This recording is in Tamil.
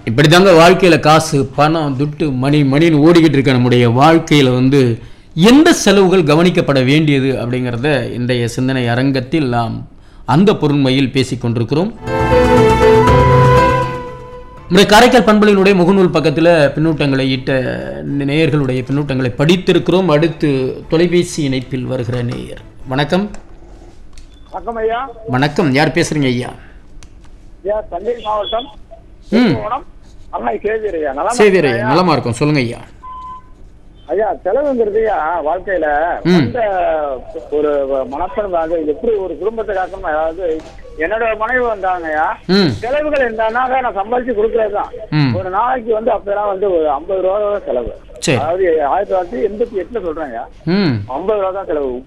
இப்படிதாங்க வாழ்க்கையில காசு பணம் துட்டு மணி மணின்னு ஓடிக்கிட்டு இருக்க நம்முடைய வாழ்க்கையில வந்து எந்த செலவுகள் கவனிக்கப்பட வேண்டியது அப்படிங்கிறத இன்றைய சிந்தனை அரங்கத்தில் நாம் அந்த பொருண்மையில் பேசிக் கொண்டிருக்கிறோம் நம்முடைய காரைக்கால் பண்புகளினுடைய முகநூல் பக்கத்தில் பின்னூட்டங்களை இட்ட நேயர்களுடைய பின்னூட்டங்களை படித்திருக்கிறோம் அடுத்து தொலைபேசி இணைப்பில் வருகிற நேயர் வணக்கம் வணக்கம் ஐயா வணக்கம் யார் பேசுறீங்க ஐயா ஐயா தஞ்சை மாவட்டம் ம் கும்பகோணம் அண்ணா சேவியர் ஐயா நல்லா சேவியர் ஐயா நலமா இருக்கும் சொல்லுங்க ஐயா ஐயா செலவுங்கிறது ஐயா வாழ்க்கையில ம். அந்த ஒரு மனப்பணம் அது எப்படி ஒரு குடும்பத்தை காக்கணும் அதாவது என்னோட மனைவி வந்தாங்க ஐயா ம் செலவுகள் என்னன்னாக்கா நான் சம்பாதிச்சு கொடுக்கறது தான் ம் ஒரு நாளைக்கு வந்து அப்பெல்லாம் வந்து ஒரு ஐம்பது ரூபா தான் செலவு சரி அதாவது ஆயிரத்தி தொள்ளாயிரத்தி எண்பத்தி எட்டுல சொல்றேன் ஐயா ம் ஐம்பது ரூபா தான் செலவு